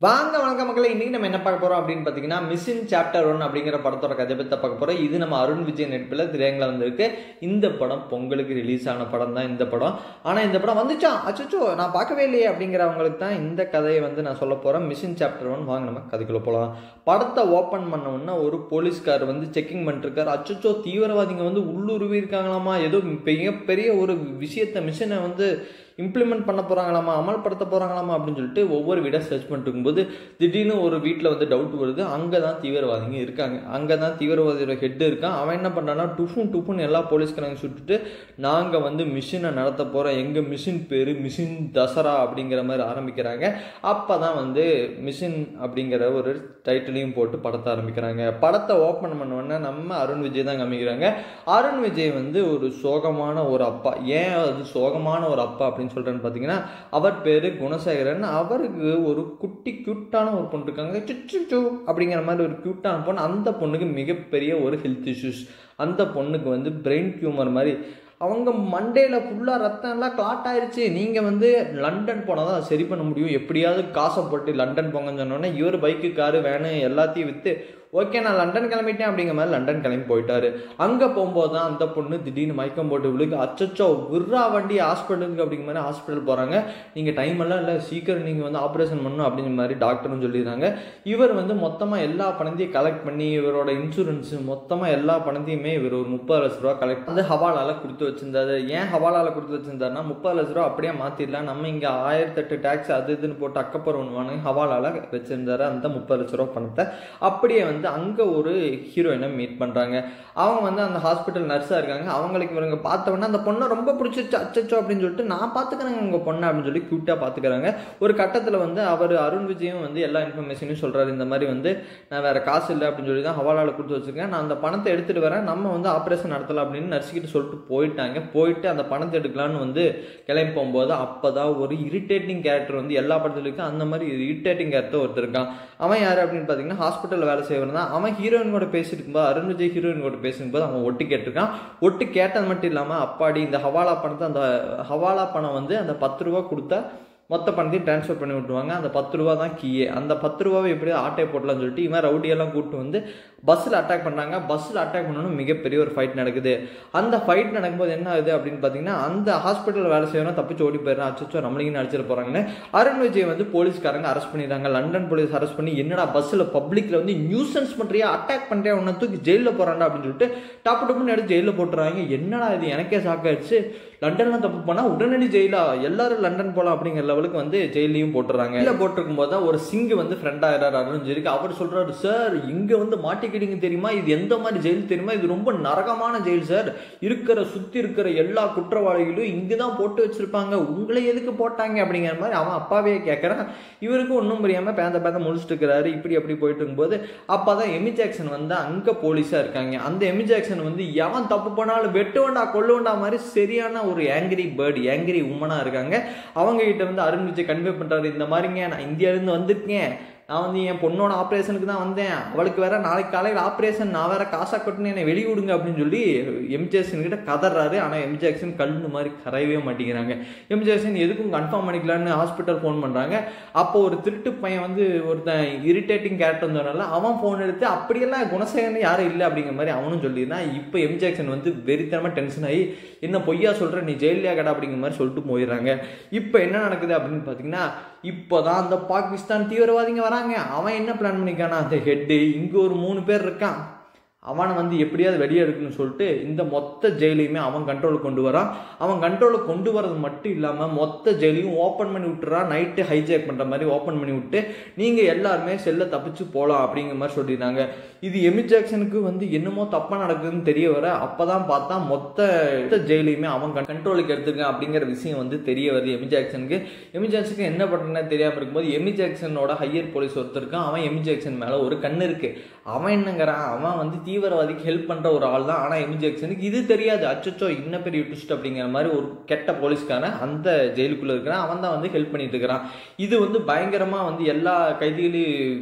வாங்க வணக்கம் மக்களை இன்னைக்கு நம்ம என்ன பார்க்க போறோம் அப்படின்னு பார்த்தீங்கன்னா மிஷின் சாப்டர் ஒன் அப்படிங்கிற படத்தோட கதை பற்றி பார்க்க போறோம் இது நம்ம அருண் விஜய் நடிப்பில் திரையங்கள வந்திருக்கு இந்த படம் பொங்கலுக்கு ரிலீஸ் ஆன படம் தான் இந்த படம் ஆனால் இந்த படம் வந்துச்சா அச்சோ நான் பார்க்கவே இல்லையே அப்படிங்கிறவங்களுக்கு தான் இந்த கதையை வந்து நான் சொல்ல போறேன் மிஷின் சாப்டர் ஒன் வாங்க நம்ம கதைக்குள்ள போகலாம் படத்தை ஓப்பன் பண்ண உடனே ஒரு போலீஸ்கார் வந்து செக்கிங் பண்ணிருக்காரு அச்சோ தீவிரவாதிங்க வந்து உள்ளுருவி இருக்காங்களாமா ஏதோ மிகப்பெரிய ஒரு விஷயத்த மிஷினை வந்து இம்ப்ளிமெண்ட் பண்ண போகிறாங்களாமா அமல்படுத்த போகிறாங்களாமா அப்படின்னு சொல்லிட்டு ஒவ்வொரு வீடாக சர்ச் பண்ணிட்டு இருக்கும்போது திடீர்னு ஒரு வீட்டில் வந்து டவுட் வருது அங்கே தான் தீவிரவாதிங்க இருக்காங்க அங்கே தான் தீவிரவாதியோட ஹெட் இருக்கான் அவன் என்ன பண்ணுறான்னா டுஃபுன் டுஃபுன் எல்லா போலீஸ்காரங்க சுட்டுட்டு நாங்கள் வந்து மிஷினை நடத்த போகிறோம் எங்கள் மிஷின் பேர் மிஷின் தசரா அப்படிங்கிற மாதிரி ஆரம்பிக்கிறாங்க அப்போ தான் வந்து மிஷின் அப்படிங்கிற ஒரு டைட்டிலையும் போட்டு படத்தை ஆரம்பிக்கிறாங்க படத்தை ஓப்பன் பண்ண உடனே நம்ம அருண் விஜய் தான் காமிக்கிறாங்க அருண் விஜய் வந்து ஒரு சோகமான ஒரு அப்பா ஏன் அது சோகமான ஒரு அப்பா அப்படின்னு சொல்கிறேன்னு பார்த்தீங்கன்னா அவர் பேர் குணசேகரன் அவருக்கு ஒரு குட்டி க்யூட்டான ஒரு பொண்ணு இருக்காங்க சுச்சு அப்படிங்கிற மாதிரி ஒரு க்யூட்டான பொண்ணு அந்த பொண்ணுக்கு மிகப்பெரிய ஒரு ஹெல்த் இஷ்யூஸ் அந்த பொண்ணுக்கு வந்து பிரெயின் டியூமர் மாதிரி அவங்க மண்டேல ஃபுல்லாக ரத்தம் எல்லாம் கிளாட் ஆயிருச்சு நீங்கள் வந்து லண்டன் போனால் தான் சரி பண்ண முடியும் எப்படியாவது காசை போட்டு லண்டன் போங்கன்னு சொன்னோன்னே இவர் பைக்கு காரு வேனு எல்லாத்தையும் விற்று ஓகே நான் லண்டன் கிளம்பிட்டேன் அப்படிங்கிற மாதிரி லண்டன் கிளம்பி போயிட்டாரு அங்கே போகும்போது தான் அந்த பொண்ணு திடீர்னு மயக்கம் போட்டு விழுக்கு அச்சச்சோ விர்ரா வண்டி ஹாஸ்பிட்டலுக்கு அப்படிங்கிற மாதிரி ஹாஸ்பிட்டல் போகிறாங்க நீங்கள் டைம் எல்லாம் இல்லை சீக்கிரம் நீங்கள் வந்து ஆப்ரேஷன் பண்ணணும் அப்படிங்கிற மாதிரி டாக்டரும் சொல்லிடுறாங்க இவர் வந்து மொத்தமாக எல்லா பணத்தையும் கலெக்ட் பண்ணி இவரோட இன்சூரன்ஸ் மொத்தமாக எல்லா பணத்தையுமே இவர் ஒரு முப்பது லட்ச ரூபா கலெக்ட் வந்து ஹவாலால் கொடுத்து வச்சிருந்தாரு ஏன் ஹவாலால் கொடுத்து வச்சிருந்தாருன்னா முப்பது லட்ச ரூபா அப்படியே மாற்றிடலாம் நம்ம இங்கே ஆயிரத்தெட்டு டேக்ஸ் அது இதுன்னு போட்டு அக்கப்புறம் ஒன்று ஹவாலால் வச்சிருந்தாரு அந்த முப்பது லட்ச ரூபா பணத்தை அப்படியே வந்து அங்கே ஒரு ஹீரோயினை மீட் பண்ணுறாங்க அவங்க வந்து அந்த ஹாஸ்பிட்டல் நர்ஸாக இருக்காங்க அவங்களுக்கு இவங்க பார்த்தவொடனே அந்த பொண்ணை ரொம்ப பிடிச்சிருச்சு அச்சச்சோ அப்படின்னு சொல்லிட்டு நான் பார்த்துக்கிறேங்க உங்கள் பொண்ணை அப்படின்னு சொல்லி க்யூட்டாக பார்த்துக்கிறாங்க ஒரு கட்டத்தில் வந்து அவர் அருண் விஜயும் வந்து எல்லா இன்ஃபர்மேஷனையும் சொல்கிறாரு இந்த மாதிரி வந்து நான் வேறு காசு இல்லை அப்படின்னு சொல்லி தான் ஹவாலால் கொடுத்து வச்சுருக்கேன் நான் அந்த பணத்தை எடுத்துகிட்டு வரேன் நம்ம வந்து ஆப்ரேஷன் நடத்தலாம் அப்படின்னு நர்ஸுக்கிட்ட சொல்லிட்டு போயிட்டாங்க போயிட்டு அந்த பணத்தை எடுக்கலான்னு வந்து கிளம்பி போகும்போது அப்போ தான் ஒரு இரிட்டேட்டிங் கேரக்டர் வந்து எல்லா படத்துலையும் அந்த மாதிரி இரிட்டேட்டிங் கேரக்டர் ஒருத்தர் இருக்கான் அவன் யார் அப்படின்னு பார்த்தீங்கன்னா ஹாஸ்பிட்டலில் வேலை செய்வன் தான் அவன் ஹீரோயின் கூட பேசிட்டு இருக்கும்போது அருண் விஜய் ஹீரோயின் கூட பேசும்போது அவன் ஒட்டு கேட்டிருக்கான் ஒட்டு கேட்டது மட்டும் இல்லாமல் அப்பாடி இந்த ஹவாலா பணத்தை அந்த ஹவாலா பணம் வந்து அந்த பத்து ரூபா கொடுத்தா மொத்த பணத்தையும் ட்ரான்ஸ்ஃபர் பண்ணி விட்டுருவாங்க அந்த பத்து ரூபா தான் கீயே அந்த பத்து ரூபாவை எப்படியோ ஆட்டை போட்டலாம்னு சொல்லிட்டு இவன் ரவுடியெல்லாம் கூப்பிட்டு வந்து பஸ்ஸில் அட்டாக் பண்ணுறாங்க பஸ்ஸில் அட்டாக் பண்ணணும் மிகப்பெரிய ஒரு ஃபைட் நடக்குது அந்த ஃபைட் நடக்கும்போது என்ன ஆகுது அப்படின்னு பார்த்தீங்கன்னா அந்த ஹாஸ்பிட்டலில் வேலை செய்யணும் தப்பிச்சு ஓடி போயிடுறான் அச்சோ நம்மளையும் அடிச்சிட்டு போகிறாங்கன்னு அருண் விஜய் வந்து போலீஸ்காரங்க அரெஸ்ட் பண்ணிடுறாங்க லண்டன் போலீஸ் அரெஸ்ட் பண்ணி என்னடா பஸ்ஸில் பப்ளிக்கில் வந்து நியூசன்ஸ் பண்ணுறியா அட்டாக் பண்ணுறியா உன்னை தூக்கி ஜெயிலில் போகிறான்டா அப்படின்னு சொல்லிட்டு டப்பு டப்புன்னு எடுத்து ஜெயிலில் போட்டுறாங்க என்னடா இது எனக்கே சாக்காயிடுச்சு லண்டன்லாம் தப்பு பண்ணால் உடனடி ஜெயிலா எல்லாரும் லண்டன் போகலாம் அப்படிங்கிற லெவலுக்கு வந்து ஜெயிலையும் போட்டுறாங்க இல்லை போட்டிருக்கும் போது தான் ஒரு சிங்கு வந்து ஃப்ரெண்ட் ஆகிறார் அருண் ஜெயிலுக்கு அவர் சொல்கிறாரு சார் இங்கே வந்து மாட்டிக்கிட்டீங்க தெரியுமா இது எந்த மாதிரி ஜெயில் தெரியுமா இது ரொம்ப நரகமான ஜெயில் சார் இருக்கிற சுற்றி இருக்கிற எல்லா குற்றவாளிகளும் இங்கே தான் போட்டு வச்சிருப்பாங்க உங்களை எதுக்கு போட்டாங்க அப்படிங்கிற மாதிரி அவன் அப்பாவே கேட்குறான் இவருக்கும் ஒன்றும் புரியாமல் பேந்த பேந்த முடிச்சுட்டு இருக்கிறாரு இப்படி அப்படி போயிட்டு இருக்கும்போது அப்போ தான் எமி ஜாக்சன் வந்து அங்கே போலீஸாக இருக்காங்க அந்த எமி ஜாக்சன் வந்து எவன் தப்பு பண்ணாலும் வெட்டுவண்டா கொல்லுவண்டா மாதிரி சரியான ஒரு ஏங்கிரி பேர்டு ஏங்கிரி உமனாக இருக்காங்க அவங்க கிட்ட வந்து அருண் விஜய் கன்வே பண்ணுறாரு இந்த மாதிரிங்க நான் இந்தியாவிலேருந்து வந்திருக்கேன் நான் வந்து என் பொண்ணோட ஆப்ரேஷனுக்கு தான் வந்தேன் அவளுக்கு வேற நாளைக்கு காலையில் ஆப்ரேஷன் நான் வேற காசா கட்டணும் என்னை வெளிய விடுங்க அப்படின்னு சொல்லி எம்ஜிஎஸ்என் கிட்ட கதறாரு ஆனால் எம்ஜிஎக்சன் கல்லு மாதிரி கரையவே மாட்டேங்கிறாங்க எம்ஜிஎஸ்என் எதுக்கும் கன்ஃபார்ம் பண்ணிக்கலான்னு ஹாஸ்பிட்டல் ஃபோன் பண்ணுறாங்க அப்போ ஒரு திருட்டு பையன் வந்து ஒருத்தன் இரிட்டேட்டிங் கேரக்டர் வந்ததுனால அவன் ஃபோன் எடுத்து அப்படியெல்லாம் குணசேகரன் யாரும் இல்லை அப்படிங்கிற மாதிரி அவனும் சொல்லியிருந்தான் இப்போ எம்ஜிஎக்சன் வந்து வெறித்தனமாக டென்ஷன் ஆகி என்ன பொய்யா சொல்கிற நீ ஜெயிலியா கடை அப்படிங்கிற மாதிரி சொல்லிட்டு போயிடுறாங்க இப்போ என்ன நடக்குது அப்படின்னு பார்த்தீங்கன்னா இப்போ தான் அந்த பாகிஸ்தான் தீவிரவாதிங்க வராங்க அவன் என்ன பிளான் பண்ணிக்கானா அந்த ஹெட்டு இங்கே ஒரு மூணு பேர் இருக்கான் அவனை வந்து எப்படியாவது வெளியே எடுக்கணும்னு சொல்லிட்டு இந்த மொத்த ஜெயிலையுமே அவன் கண்ட்ரோலுக்கு கொண்டு வரான் அவன் கண்ட்ரோலுக்கு கொண்டு வரது மட்டும் இல்லாமல் மொத்த ஜெயிலையும் ஓப்பன் பண்ணி விட்டுறான் நைட்டு ஹைஜேக் பண்ணுற மாதிரி ஓப்பன் பண்ணி விட்டு நீங்கள் எல்லாருமே செல்லை தப்பிச்சு போகலாம் அப்படிங்கிற மாதிரி சொல்லியிருந்தாங்க இது எமி ஜாக்சனுக்கு வந்து என்னமோ தப்பாக நடக்குதுன்னு தெரிய வர அப்போ தான் பார்த்தா மொத்த ஜெயிலையுமே அவன் கண்ட்ரோலுக்கு எடுத்துருக்கான் அப்படிங்கிற விஷயம் வந்து தெரிய வருது எமி ஜாக்சனுக்கு எமி ஜாக்சனுக்கு என்ன பண்ணுறேன்னு தெரியாமல் இருக்கும்போது எமி ஜாக்சனோட ஹையர் போலீஸ் ஒருத்தர் இருக்கான் அவன் எமி ஜாக்சன் மேலே ஒரு கண்ணு இருக்கு அவன் என்னங்கிறான் அவன் வந்து தீவிரவாதிக்கு ஹெல்ப் பண்ணுற ஒரு ஆள் தான் ஆனால் எமி ஜாக்சனுக்கு இது தெரியாது அச்சச்சோ இன்ன பெரிய ட்விஸ்ட் அப்படிங்கிற மாதிரி ஒரு கெட்ட போலீஸ்காரன் அந்த ஜெயிலுக்குள்ளே இருக்கிறான் அவன் தான் வந்து ஹெல்ப் பண்ணிட்டு இருக்கிறான் இது வந்து பயங்கரமாக வந்து எல்லா கைதிகளையும்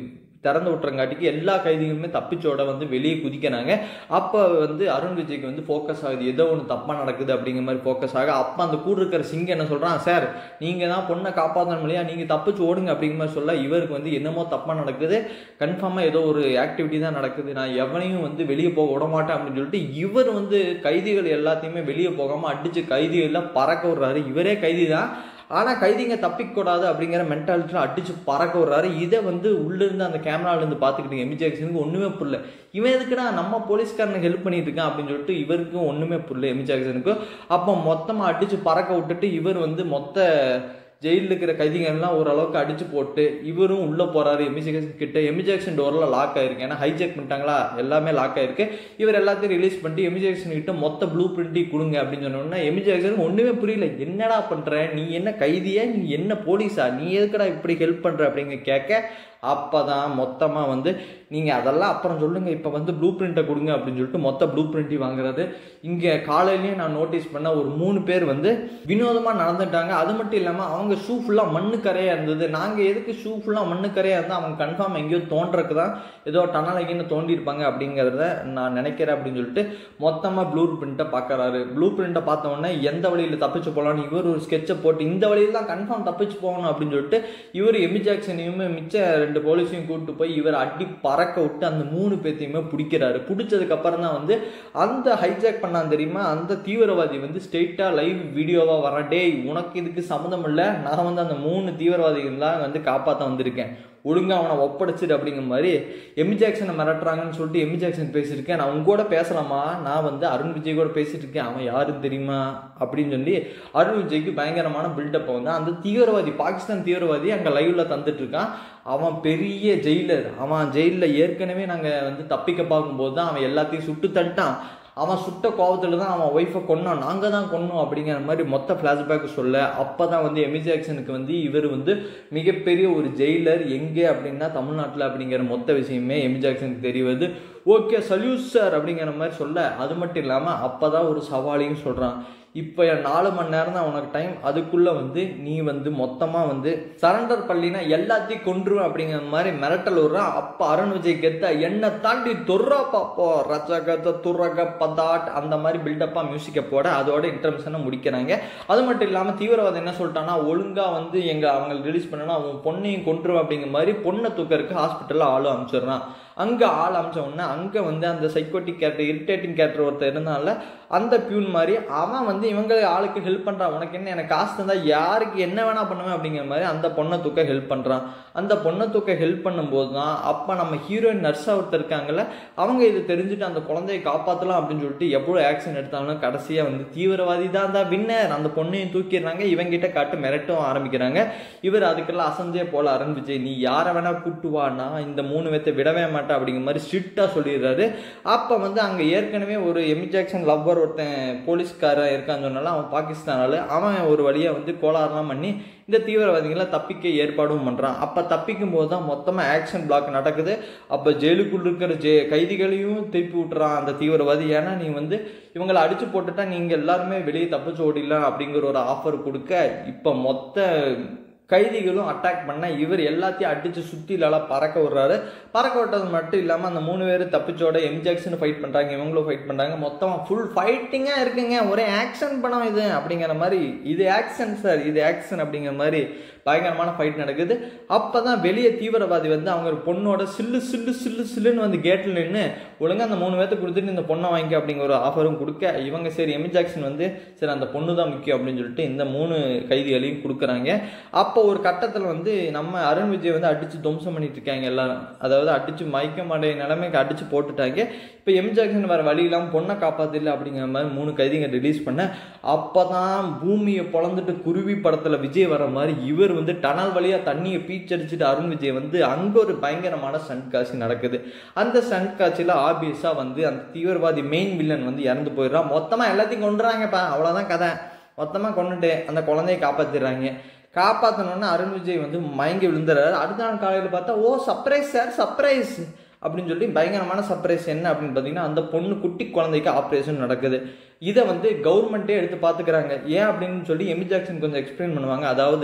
திறந்து விட்டுறங்காட்டிக்கு எல்லா கைதிகளுமே தப்பிச்சோட வந்து வெளியே குதிக்கிறாங்க அப்போ வந்து அருண் விஜய்க்கு வந்து ஃபோக்கஸ் ஆகுது ஏதோ ஒன்று தப்பாக நடக்குது அப்படிங்கிற மாதிரி ஃபோக்கஸ் ஆக அப்போ அந்த கூட இருக்கிற சிங்கம் என்ன சொல்கிறான் சார் நீங்கள் தான் பொண்ணை காப்பாற்றணும் இல்லையா நீங்கள் தப்பிச்சு ஓடுங்க அப்படிங்கிற மாதிரி சொல்ல இவருக்கு வந்து என்னமோ தப்பாக நடக்குது கன்ஃபார்மாக ஏதோ ஒரு ஆக்டிவிட்டி தான் நடக்குது நான் எவனையும் வந்து வெளியே போக விட மாட்டேன் அப்படின்னு சொல்லிட்டு இவர் வந்து கைதிகள் எல்லாத்தையுமே வெளியே போகாமல் அடித்து கைதிகள்லாம் பறக்க விடுறாரு இவரே கைதி தான் ஆனால் கைதிங்க தப்பிக்கூடாது அப்படிங்கிற மென்டாலிட்டியில் அடிச்சு பறக்க விடுறாரு இதை வந்து உள்ளிருந்து அந்த கேமராலேருந்து பார்த்துக்கிட்டு எமி ஜாக்சனுக்கு ஒன்றுமே புரியல இவன் எதுக்குடா நம்ம போலீஸ்காரனுக்கு ஹெல்ப் பண்ணிட்டு இருக்கான் அப்படின்னு சொல்லிட்டு இவருக்கும் ஒன்றுமே புரியல எமி ஜாக்சனுக்கு அப்போ மொத்தமாக அடிச்சு பறக்க விட்டுட்டு இவர் வந்து மொத்த ஜெயிலில் இருக்கிற கைதிகள்லாம் ஓரளவுக்கு அடிச்சு போட்டு இவரும் உள்ளே போறாரு எமி ஜாக்சன் கிட்ட எமி ஜாக்சன் டோரில் லாக் ஆயிருக்கு ஏன்னா ஹைஜெக் பண்ணிட்டாங்களா எல்லாமே லாக் ஆயிருக்கு இவர் எல்லாத்தையும் ரிலீஸ் பண்ணிட்டு எமி ஜாக்சன் கிட்ட மொத்த ப்ளூ பிரிண்ட்டி கொடுங்க அப்படின்னு சொன்னோன்னா எமி ஜாக்சன் ஒன்றுமே புரியல என்னடா பண்ற நீ என்ன கைதியா நீ என்ன போலீஸா நீ எதுக்குடா இப்படி ஹெல்ப் பண்ற அப்படிங்க கேட்க அப்பதான் மொத்தமாக வந்து நீங்கள் அதெல்லாம் அப்புறம் சொல்லுங்கள் இப்போ வந்து ப்ளூ பிரிண்ட்டை கொடுங்க அப்படின்னு சொல்லிட்டு மொத்த ப்ளூ பிரிண்ட்டி வாங்குறது இங்கே காலையிலேயே நான் நோட்டீஸ் பண்ண ஒரு மூணு பேர் வந்து வினோதமாக நடந்துட்டாங்க அது மட்டும் இல்லாமல் அவங்க ஷூ ஃபுல்லாக மண்ணு கரையாக இருந்தது நாங்கள் எதுக்கு ஷூ ஃபுல்லாக மண்ணு கரையாக இருந்தால் அவங்க கன்ஃபார்ம் எங்கேயோ தோன்றக்கு தான் ஏதோ டனல் எங்கேயும் தோண்டியிருப்பாங்க அப்படிங்கிறத நான் நினைக்கிறேன் அப்படின்னு சொல்லிட்டு மொத்தமாக ப்ளூ பிரிண்ட்டை பார்க்கறாரு ப்ளூ பிரிண்ட்டை பார்த்த உடனே எந்த வழியில் தப்பிச்சு போகலான்னு இவர் ஒரு ஸ்கெட்சை போட்டு இந்த வழியில் தான் கன்ஃபார்ம் தப்பிச்சு போகணும் அப்படின்னு சொல்லிட்டு இவர் எமி ஜாக்சனையுமே மிச்ச ரெண்டு போலீஸையும் கூப்பிட்டு போய் இவர் அடி பறக்க விட்டு அந்த மூணு பேத்தையுமே பிடிக்கிறாரு பிடிச்சதுக்கு அப்புறம் தான் வந்து அந்த ஹைஜாக் பண்ணான் தெரியுமா அந்த தீவிரவாதி வந்து ஸ்ட்ரெயிட்டா லைவ் வீடியோவா வர டேய் உனக்கு இதுக்கு சம்மந்தம் இல்லை நான் வந்து அந்த மூணு தீவிரவாதிகள்லாம் வந்து காப்பாற்ற வந்திருக்கேன் ஒழுங்கா அவனை ஒப்படைச்சிடு அப்படிங்கிற மாதிரி எமி ஜாக்சனை மிரட்டுறாங்கன்னு சொல்லிட்டு எமி ஜாக்சன் பேசியிருக்கேன் நான் உங்க கூட பேசலாமா நான் வந்து அருண் விஜய் கூட பேசிட்டு இருக்கேன் அவன் யாருன்னு தெரியுமா அப்படின்னு சொல்லி அருண் விஜய்க்கு பயங்கரமான பில்டப் வந்து அந்த தீவிரவாதி பாகிஸ்தான் தீவிரவாதி அங்கே லைவ்ல தந்துட்டு இருக்கான் அவன் பெரிய ஜெயிலர் அவன் ஜெயிலில் ஏற்கனவே நாங்கள் வந்து தப்பிக்க பார்க்கும்போது தான் அவன் எல்லாத்தையும் சுட்டு தள்ளிட்டான் அவன் சுட்ட கோபத்தில் தான் அவன் ஒய்ஃபை கொன்னான் நாங்கள் தான் கொன்னோம் அப்படிங்கிற மாதிரி மொத்த ஃப்ளாஷ்பேக் சொல்ல அப்போ தான் வந்து எமி ஜாக்சனுக்கு வந்து இவர் வந்து மிகப்பெரிய ஒரு ஜெயிலர் எங்கே அப்படின்னா தமிழ்நாட்டில் அப்படிங்கிற மொத்த விஷயமே எமி ஜாக்சனுக்கு தெரிவது ஓகே சல்யூட் சார் அப்படிங்கிற மாதிரி சொல்ல அது மட்டும் இல்லாமல் அப்போ தான் ஒரு சவாலையும் சொல்கிறான் இப்போ நாலு மணி நேரம் தான் உனக்கு டைம் அதுக்குள்ளே வந்து நீ வந்து மொத்தமாக வந்து சரண்டர் பள்ளினா எல்லாத்தையும் கொன்றுவேன் அப்படிங்கிற மாதிரி மிரட்டல் விடுறான் அப்போ அருண் விஜய் கெத்த என்னை தாண்டி துர்ரா பாப்போ ரச்சகத்த துரக பதாட் அந்த மாதிரி பில்டப்பாக மியூசிக்கை போட அதோட இன்டர்மிஷனை முடிக்கிறாங்க அது மட்டும் இல்லாமல் தீவிரவாதம் என்ன சொல்லிட்டான்னா ஒழுங்காக வந்து எங்கள் அவங்க ரிலீஸ் பண்ணனா அவன் பொண்ணையும் கொன்றுவேன் அப்படிங்கிற மாதிரி பொண்ணை தூக்கறதுக்கு ஹாஸ்பிட்டலில் ஆளும் அனுப்பிச்சிடுறான் அங்கே ஆள் அமிச்ச உடனே அங்கே வந்து அந்த சைக்கோட்டிக் கேரக்டர் இரிட்டேட்டிங் கேரக்டர் ஒருத்தர் இருந்தால அந்த பியூன் மாதிரி அவன் வந்து இவங்க ஆளுக்கு ஹெல்ப் பண்ணுறான் உனக்கு என்ன எனக்கு காசு தந்தால் யாருக்கு என்ன வேணா பண்ணுவேன் அப்படிங்கிற மாதிரி அந்த பொண்ணை தூக்க ஹெல்ப் பண்ணுறான் அந்த பொண்ணை தூக்க ஹெல்ப் பண்ணும்போது தான் அப்போ நம்ம ஹீரோயின் நர்ஸாக ஒருத்தர் இருக்காங்கல்ல அவங்க இது தெரிஞ்சுட்டு அந்த குழந்தையை காப்பாற்றலாம் அப்படின்னு சொல்லிட்டு எவ்வளோ ஆக்ஷன் எடுத்தாலும் கடைசியாக வந்து தீவிரவாதி தான் தான் வின்னர் அந்த பொண்ணையும் தூக்கிடுறாங்க இவங்கிட்ட காட்டு மிரட்டும் ஆரம்பிக்கிறாங்க இவர் அதுக்கெல்லாம் அசந்தே போல அருண் விஜய் நீ யாரை வேணா கூட்டு வா நான் இந்த மூணு பேர்த்தை விடவே மாட்டேன் அப்படிங்கிற மாதிரி ஸ்ட்ரிக்டாக சொல்லிடுறாரு அப்போ வந்து அங்கே ஏற்கனவே ஒரு எமி ஜாக்சன் லவ்வர் ஒருத்தன் போலீஸ்காரன் இருக்கான்னு சொன்னாலும் அவன் பாகிஸ்தானால அவன் ஒரு வழியாக வந்து கோளாறுலாம் பண்ணி இந்த தீவிரவாதிகளை தப்பிக்க ஏற்பாடும் பண்ணுறான் அப்போ தப்பிக்கும் போது தான் மொத்தமாக ஆக்ஷன் பிளாக் நடக்குது அப்போ ஜெயிலுக்குள்ள இருக்கிற ஜெ கைதிகளையும் திருப்பி விட்டுறான் அந்த தீவிரவாதி ஏன்னா நீ வந்து இவங்களை அடிச்சு போட்டுட்டா நீங்கள் எல்லாருமே வெளியே தப்பிச்சு ஓடிடலாம் அப்படிங்கிற ஒரு ஆஃபர் கொடுக்க இப்போ மொத்த கைதிகளும் அட்டாக் பண்ண இவர் எல்லாத்தையும் அடிச்சு சுத்திலால பறக்க விடுறாரு பறக்க விட்டது மட்டும் இல்லாமல் அந்த மூணு பேர் தப்பிச்சோட எம் ஜாக்சன் ஃபைட் பண்ணுறாங்க இவங்களும் ஃபைட் பண்ணுறாங்க மொத்தமாக ஃபுல் ஃபைட்டிங்காக இருக்குங்க ஒரே ஆக்ஷன் படம் இது அப்படிங்கிற மாதிரி இது ஆக்ஷன் சார் இது ஆக்ஷன் அப்படிங்கிற மாதிரி பயங்கரமான ஃபைட் நடக்குது அப்போ தான் வெளியே தீவிரவாதி வந்து அவங்க ஒரு பொண்ணோட சில்லு சில்லு சில்லு சில்லுன்னு வந்து கேட்டில் நின்று ஒழுங்காக அந்த மூணு பேர்த்த கொடுத்துட்டு இந்த பொண்ணை வாங்கிக்க அப்படிங்கிற ஒரு ஆஃபரும் கொடுக்க இவங்க சரி எமி ஜாக்சன் வந்து சரி அந்த பொண்ணு தான் முக்கியம் அப்படின்னு சொல்லிட்டு இந்த மூணு கைதிகளையும் கொடுக்குறாங்க அப்போ ஒரு கட்டத்தில் வந்து நம்ம அருண் விஜய் வந்து அடித்து துவம்சம் பண்ணிட்டு இருக்காங்க எல்லாரும் அதாவது அடித்து மயக்க மாடைய நிலைமைக்கு அடித்து போட்டுட்டாங்க இப்போ எம் ஜாக்சன் வேறு வழி இல்லாமல் பொண்ணை காப்பாத்தில்ல அப்படிங்கிற மாதிரி மூணு கைதிங்க ரிலீஸ் பண்ண அப்போ தான் பூமியை பொழந்துட்டு குருவி படத்தில் விஜய் வர மாதிரி இவர் வந்து டனல் வழியாக தண்ணியை பீச்சடிச்சுட்டு அருண் விஜய் வந்து அங்கே ஒரு பயங்கரமான ஸ்டண்ட் காட்சி நடக்குது அந்த ஸ்டண்ட் காட்சியில் ஆபியஸாக வந்து அந்த தீவிரவாதி மெயின் வில்லன் வந்து இறந்து போயிடுறான் மொத்தமாக எல்லாத்தையும் கொண்டுறாங்கப்பா அவ்வளோதான் கதை மொத்தமாக கொண்டுட்டு அந்த குழந்தைய காப்பாற்றிடுறாங்க காப்பாற்றணுன்னு அருண் விஜய் வந்து மயங்கி விழுந்துறாரு அடுத்த நாள் காலையில் பார்த்தா ஓ சர்ப்ரைஸ் சார் சர்ப்ரைஸ் அப்படின்னு சொல்லி பயங்கரமான சர்ப்ரைஸ் என்ன அப்படின்னு பார்த்தீங்கன்னா அந்த பொண்ணு குட்டி குழந்தைக்கு ஆப்ரேஷன் நடக்குது இதை வந்து கவர்மெண்ட்டே எடுத்து பார்த்துக்கிறாங்க ஏன் அப்படின்னு சொல்லி எமி ஜாக்சன் கொஞ்சம் எக்ஸ்பிளைன் பண்ணுவாங்க அதாவது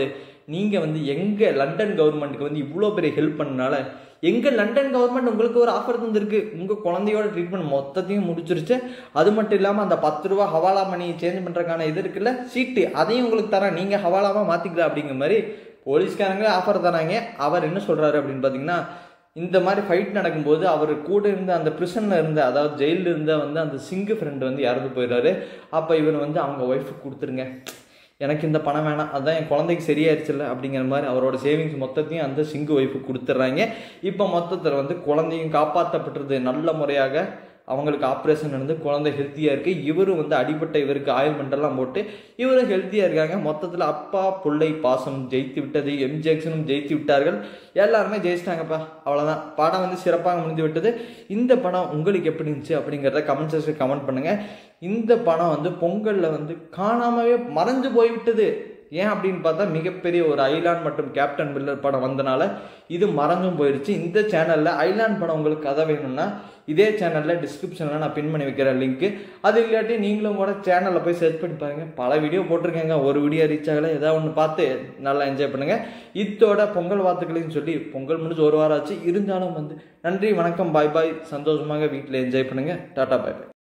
நீங்கள் வந்து எங்கள் லண்டன் கவர்மெண்ட்டுக்கு வந்து இவ்வளோ பெரிய ஹெல்ப் பண்ணனால எங்கள் லண்டன் கவர்மெண்ட் உங்களுக்கு ஒரு ஆஃபர் தந்திருக்கு உங்கள் குழந்தையோட ட்ரீட்மெண்ட் மொத்தத்தையும் முடிச்சிருச்சு அது மட்டும் இல்லாமல் அந்த பத்து ரூபா ஹவாலா மணி சேஞ்ச் பண்ணுறதுக்கான இது இருக்குல்ல சீட்டு அதையும் உங்களுக்கு தரேன் நீங்கள் ஹவாலாவாக மாற்றிக்கலாம் அப்படிங்கிற மாதிரி போலீஸ்காரங்களே ஆஃபர் தராங்க அவர் என்ன சொல்கிறாரு அப்படின்னு பார்த்தீங்கன்னா இந்த மாதிரி ஃபைட் நடக்கும்போது அவர் கூட இருந்த அந்த ப்ரிசனில் இருந்த அதாவது ஜெயிலில் இருந்த வந்து அந்த சிங்கு ஃப்ரெண்டு வந்து இறந்து போயிடுறாரு அப்போ இவர் வந்து அவங்க ஒய்ஃபுக்கு கொடுத்துருங்க எனக்கு இந்த பணம் வேணாம் அதான் என் குழந்தைக்கு சரியாயிருச்சுல்ல அப்படிங்கிற மாதிரி அவரோட சேவிங்ஸ் மொத்தத்தையும் அந்த சிங்கு ஒய்ஃபுக்கு கொடுத்துட்றாங்க இப்போ மொத்தத்தில் வந்து குழந்தையும் காப்பாற்றப்பட்டுருது நல்ல முறையாக அவங்களுக்கு ஆப்ரேஷன் நடந்து குழந்தை ஹெல்த்தியாக இருக்குது இவரும் வந்து அடிபட்ட இவருக்கு ஆயில்மெண்ட் எல்லாம் போட்டு இவரும் ஹெல்த்தியாக இருக்காங்க மொத்தத்தில் அப்பா பிள்ளை பாசம் ஜெயித்து விட்டது எம் ஜாக்சனும் ஜெயித்து விட்டார்கள் எல்லாருமே ஜெயிச்சிட்டாங்கப்பா அவ்வளோதான் படம் வந்து சிறப்பாக முடிந்து விட்டது இந்த படம் உங்களுக்கு எப்படி இருந்துச்சு அப்படிங்கிறத கமெண்ட் செக்ஷன் கமெண்ட் பண்ணுங்கள் இந்த படம் வந்து பொங்கலில் வந்து காணாமவே மறைஞ்சு போய்விட்டது ஏன் அப்படின்னு பார்த்தா மிகப்பெரிய ஒரு ஐலாண்ட் மற்றும் கேப்டன் மில்லர் படம் வந்தனால இது மறைஞ்சும் போயிடுச்சு இந்த சேனலில் ஐலாண்ட் படம் உங்களுக்கு கதை வேணும்னா இதே சேனலில் டிஸ்கிரிப்ஷனில் நான் பின் பண்ணி வைக்கிறேன் லிங்க்கு அது இல்லாட்டி நீங்களும் கூட சேனலில் போய் சர்ச் பண்ணி பாருங்கள் பல வீடியோ போட்டிருக்கேங்க ஒரு வீடியோ ரீச் ஆகலை ஏதாவது ஒன்று பார்த்து நல்லா என்ஜாய் பண்ணுங்கள் இதோட பொங்கல் வாழ்த்துக்களையும் சொல்லி பொங்கல் முடிஞ்சு ஒரு வாரம் ஆச்சு இருந்தாலும் வந்து நன்றி வணக்கம் பாய் பாய் சந்தோஷமாக வீட்டில் என்ஜாய் பண்ணுங்கள் டாட்டா பாய் பாய்